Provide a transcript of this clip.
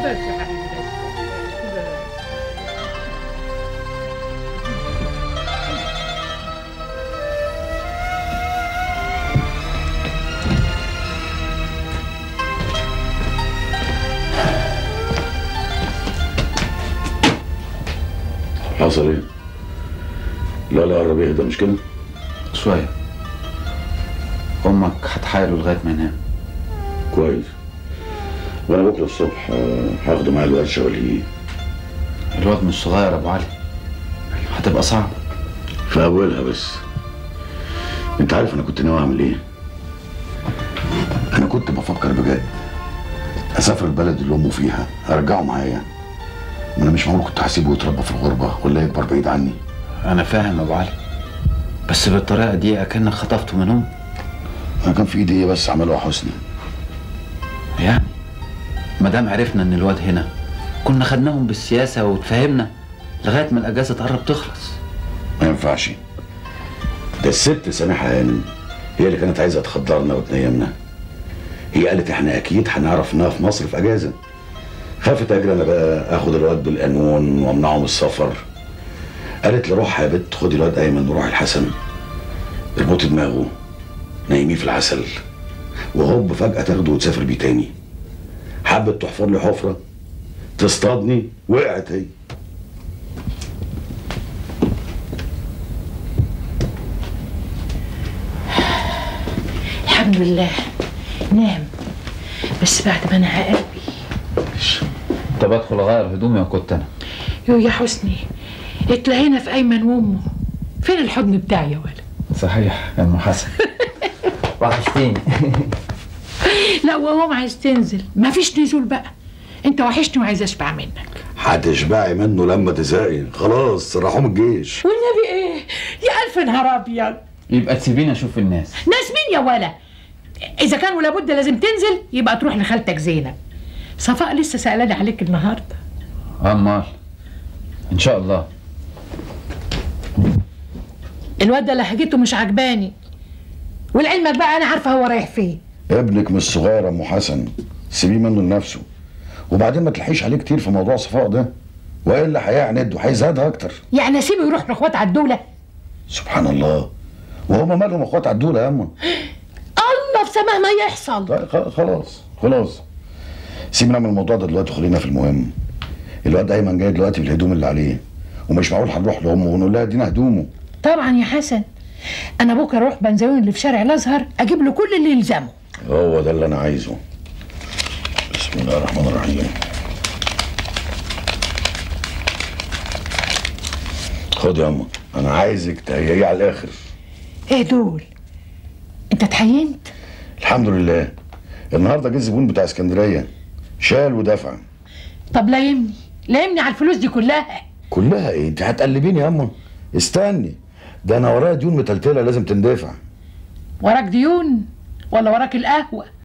بس يا حبيبي بس حصل ايه؟ لا لا قرب يهدى مش كده؟ شوية أمك هتحايله لغاية ما ينام كويس وانا بكره الصبح آه، هاخده معايا الورشه ولا الواد مش صغير يا أبو علي هتبقى صعبة في اولها بس انت عارف انا كنت ناوي اعمل ايه؟ انا كنت بفكر بجد اسافر البلد اللي امه فيها ارجعه معايا ما انا مش معقول كنت هسيبه يتربى في الغربه ولا يكبر بعيد عني أنا فاهم يا أبو علي بس بالطريقة دي أكنك خطفته من أمه انا كان في ايدي ايه بس اعمله يا حسني يعني ما دام عرفنا إن الواد هنا كنا خدناهم بالسياسة وتفهمنا لغاية ما الأجازة تقرب تخلص ما ينفعش ده الست سامحة هانم هي اللي كانت عايزة تخدرنا وتنيمنا هي قالت احنا اكيد هنعرف انها في مصر في اجازة خافت اجري انا بقى اخد الواد بالقانون وامنعه من السفر قالت لي روح يا بت خدي الواد ايمن وروح الحسن اربطي دماغه نايميه في العسل وهوب فجأة تاخده وتسافر بيه تاني حبت تحفر لي حفرة تصطادني وقعت هي الحمد لله نام بس بعد ما انا قلبي طب أدخل أغير هدومي وكنت أنا يو يا حسني اتلهينا في ايمن وامه فين الحضن بتاعي يا ولد صحيح يا أم حسن وحشتيني لا وهو عايز تنزل مفيش نزول بقى انت وحشني وعايز اشبع منك هتشبعي منه لما تزهقي خلاص راحوا من الجيش والنبي ايه يا الف نهار ابيض يبقى تسيبيني أشوف الناس ناس مين يا ولا اذا كان ولا بد لازم تنزل يبقى تروح لخالتك زينب صفاء لسه سألاني عليك النهارده أمال إن شاء الله الواد ده لهجته مش عجباني ولعلمك بقى انا عارفه هو رايح فين ابنك مش صغير يا ام حسن سيبيه منه لنفسه وبعدين ما تلحيش عليه كتير في موضوع صفاء ده والا هيعند وهيزهدها اكتر يعني اسيبه يروح لاخوات عدوله سبحان الله وهما مالهم اخوات عدوله يا اما الله في سماه ما يحصل طيب خ- خلاص خلاص سيبنا من الموضوع ده دلوقتي وخلينا في المهم الواد ايمن جاي دلوقتي بالهدوم اللي عليه ومش معقول هنروح لامه ونقول لها ادينا هدومه طبعا يا حسن انا بكره اروح بنزوين اللي في شارع الازهر اجيب له كل اللي يلزمه هو ده اللي انا عايزه بسم الله الرحمن الرحيم خد يا اما انا عايزك تهيئي على الاخر ايه دول انت اتحينت الحمد لله النهارده جه الزبون بتاع اسكندريه شال ودفع طب لايمني لايمني على الفلوس دي كلها كلها ايه انت هتقلبيني يا اما استني ده انا ورايا ديون متلتله لازم تندفع وراك ديون ولا وراك القهوه